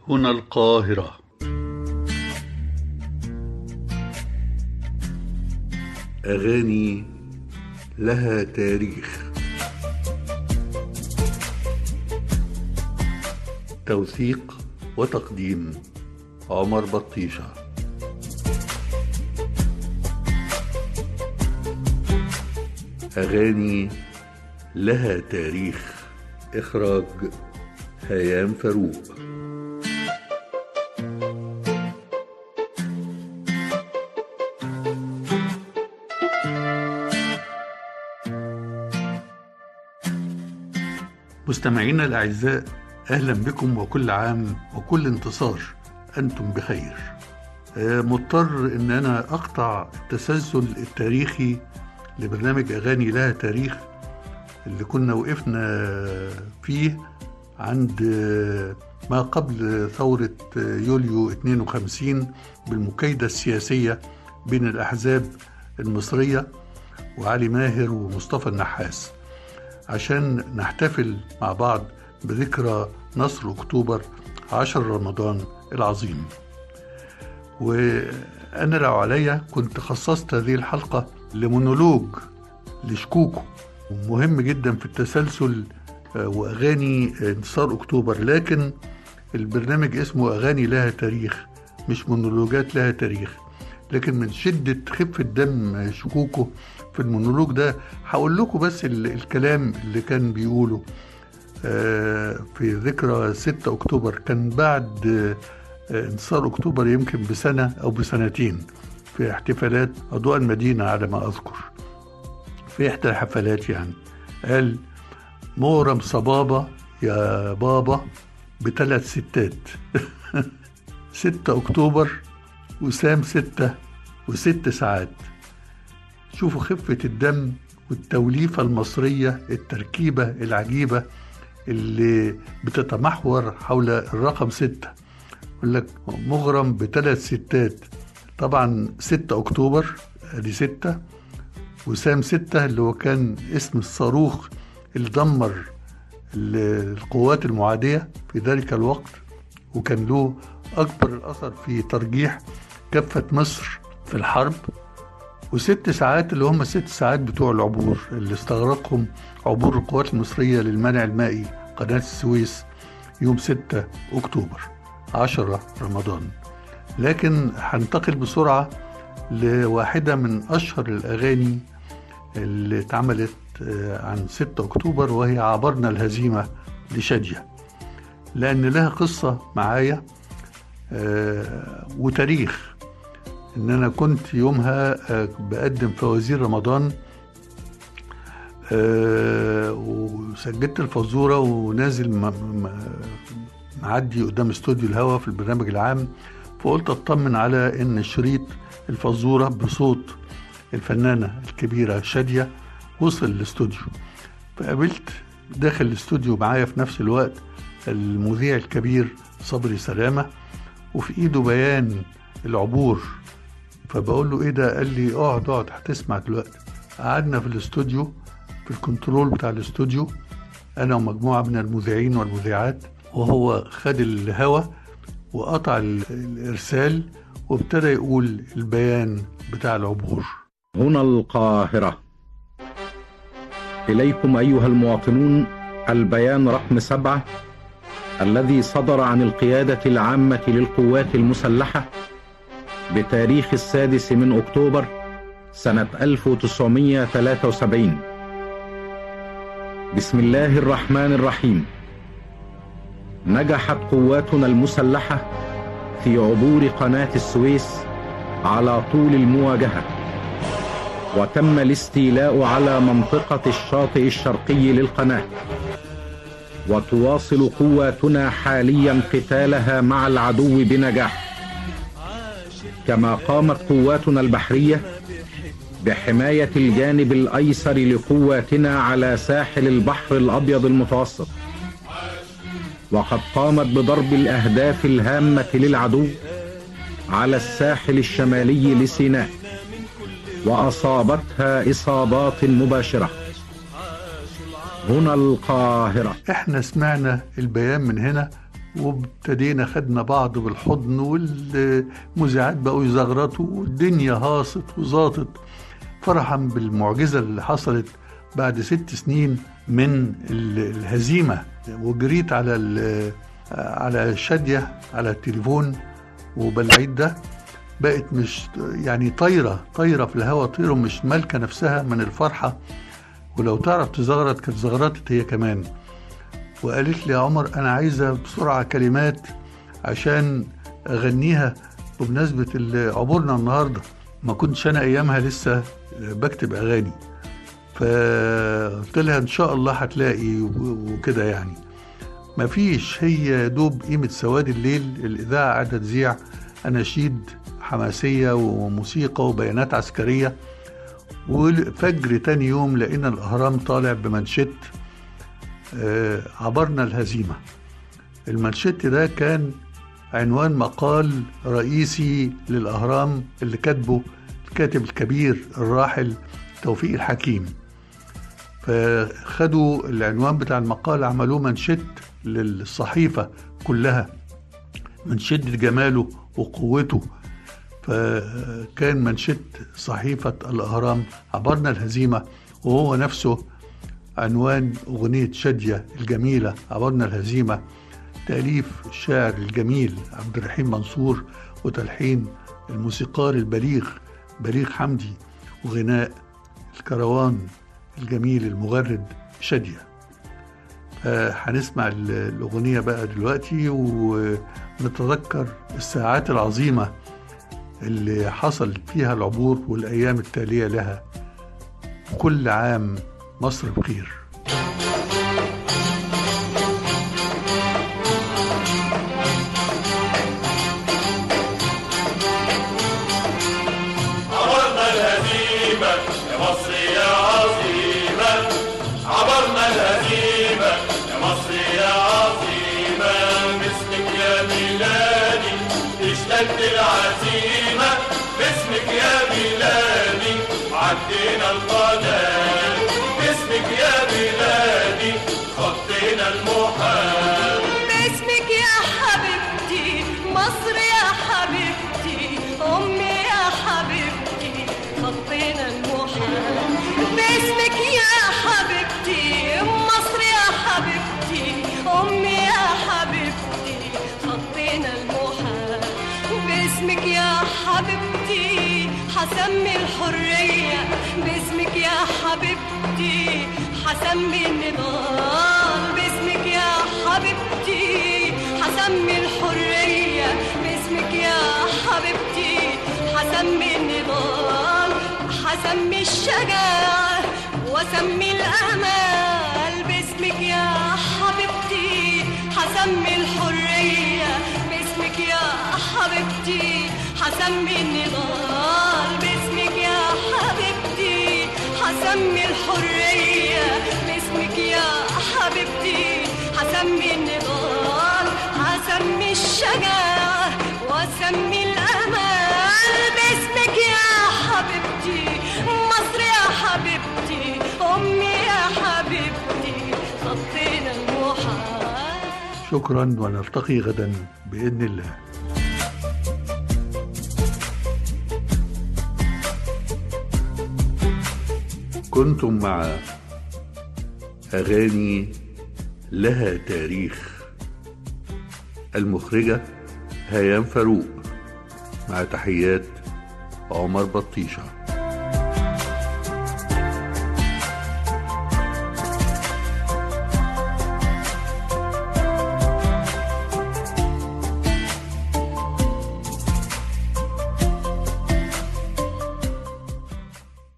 هنا القاهرة أغاني لها تاريخ توثيق وتقديم عمر بطيشة أغاني لها تاريخ إخراج هيام فاروق مستمعينا الأعزاء أهلا بكم وكل عام وكل انتصار أنتم بخير آه، مضطر أن أنا أقطع التسلسل التاريخي لبرنامج أغاني لها تاريخ اللي كنا وقفنا فيه عند ما قبل ثورة يوليو 52 بالمكايدة السياسية بين الأحزاب المصرية وعلي ماهر ومصطفى النحاس عشان نحتفل مع بعض بذكرى نصر أكتوبر 10 رمضان العظيم وأنا لو عليا كنت خصصت هذه الحلقة لمونولوج لشكوكو مهم جدا في التسلسل آه، وأغاني انتصار أكتوبر لكن البرنامج اسمه أغاني لها تاريخ مش مونولوجات لها تاريخ لكن من شدة خفة دم شكوكو في المونولوج ده هقول لكم بس الكلام اللي كان بيقوله آه، في ذكرى 6 أكتوبر كان بعد آه، انتصار أكتوبر يمكن بسنة أو بسنتين في احتفالات أضواء المدينة على ما أذكر في إحدى الحفلات يعني قال مورم صبابة يا بابا بثلاث ستات ستة أكتوبر وسام ستة وست ساعات شوفوا خفة الدم والتوليفة المصرية التركيبة العجيبة اللي بتتمحور حول الرقم ستة يقول لك مغرم بثلاث ستات طبعا ستة أكتوبر ادي ستة وسام ستة اللي هو كان اسم الصاروخ اللي دمر القوات المعادية في ذلك الوقت وكان له أكبر الأثر في ترجيح كافة مصر في الحرب وست ساعات اللي هم ست ساعات بتوع العبور اللي استغرقهم عبور القوات المصرية للمنع المائي قناة السويس يوم 6 أكتوبر 10 رمضان لكن هنتقل بسرعة لواحدة من أشهر الأغاني اللي اتعملت آه، عن 6 أكتوبر وهي عبرنا الهزيمة لشادية لأن لها قصة معايا آه، وتاريخ إن أنا كنت يومها آه، بقدم فوازير رمضان وسجلت الفزورة ونازل معدي قدام استوديو الهوا في البرنامج العام فقلت اطمن على ان شريط الفزوره بصوت الفنانه الكبيره شاديه وصل الاستوديو فقابلت داخل الاستوديو معايا في نفس الوقت المذيع الكبير صبري سلامه وفي ايده بيان العبور فبقول له ايه ده قال لي اقعد اقعد هتسمع دلوقتي قعدنا في الاستوديو في الكنترول بتاع الاستوديو انا ومجموعه من المذيعين والمذيعات وهو خد الهوا وقطع الإرسال وابتدى يقول البيان بتاع العبور هنا القاهرة إليكم أيها المواطنون البيان رقم سبعة الذي صدر عن القيادة العامة للقوات المسلحة بتاريخ السادس من أكتوبر سنة 1973 بسم الله الرحمن الرحيم نجحت قواتنا المسلحة في عبور قناة السويس على طول المواجهة وتم الاستيلاء على منطقة الشاطئ الشرقي للقناة وتواصل قواتنا حاليا قتالها مع العدو بنجاح كما قامت قواتنا البحرية بحماية الجانب الأيسر لقواتنا على ساحل البحر الأبيض المتوسط وقد قامت بضرب الأهداف الهامة للعدو على الساحل الشمالي لسيناء وأصابتها إصابات مباشرة هنا القاهرة احنا سمعنا البيان من هنا وابتدينا خدنا بعض بالحضن والمذيعات بقوا يزغرطوا والدنيا هاصت وزاطت فرحا بالمعجزة اللي حصلت بعد ست سنين من الهزيمة وجريت على على شادية على التليفون وبالعيد ده بقت مش يعني طايرة طايرة في الهواء طيرة مش مالكة نفسها من الفرحة ولو تعرف تزغرط كانت زغرطت هي كمان وقالت لي يا عمر أنا عايزة بسرعة كلمات عشان أغنيها بمناسبة عبورنا النهاردة ما كنتش أنا أيامها لسه بكتب أغاني فقلت لها إن شاء الله هتلاقي وكده يعني ما فيش هي دوب قيمة سواد الليل الإذاعة قاعدة تذيع أناشيد حماسية وموسيقى وبيانات عسكرية وفجر تاني يوم لقينا الأهرام طالع بمنشت آه عبرنا الهزيمة المنشت ده كان عنوان مقال رئيسي للأهرام اللي كاتبه الكاتب الكبير الراحل توفيق الحكيم فخدوا العنوان بتاع المقال عملوه منشت للصحيفة كلها من شدة جماله وقوته فكان منشد صحيفة الأهرام عبرنا الهزيمة وهو نفسه عنوان أغنية شادية الجميلة عبرنا الهزيمة تأليف الشاعر الجميل عبد الرحيم منصور وتلحين الموسيقار البليغ بليغ حمدي وغناء الكروان الجميل المغرد شادية هنسمع الأغنية بقى دلوقتي ونتذكر الساعات العظيمة اللي حصل فيها العبور والأيام التالية لها كل عام مصر بخير عبرنا الهزيمة يا مصر يا عظيمة عبرنا الهزيمة يا مصر يا عظيمة باسمك يا ميلادي اشتد العزيمة باسمك يا ميلادي عدينا القناة باسمك يا ميلادي خطينا المحال باسمك يا حبيبتي مصر يا حبيبتي أمي يا حبيبتي خطينا المحال باسمك يا حبيبتي مصر يا حبيبتي أمي يا حبيبتي خطينا المحال باسمك يا حبيبتي حسمي الحرية باسمك يا حبيبتي حسمي النضال باسمك يا حبيبتي حسمي الحرية باسمك يا حبيبتي حسمي النضال حسمي الشجاعة وسمي الأمال باسمك يا حبيبتي حسمي الحرية باسمك يا حبيبتي حسمي النضال باسمك يا حبيبتي حسمي الحرية باسمك يا حبيبتي حسمي النضال حسمي الشجاعة وسمي الأمال باسمك يا حبيبتي مصر يا حبيبتي أمي يا حبيبتي خطينا المحال شكرا ونلتقي غدا بإذن الله كنتم مع أغاني لها تاريخ المخرجة هيام فاروق مع تحيات عمر بطيشه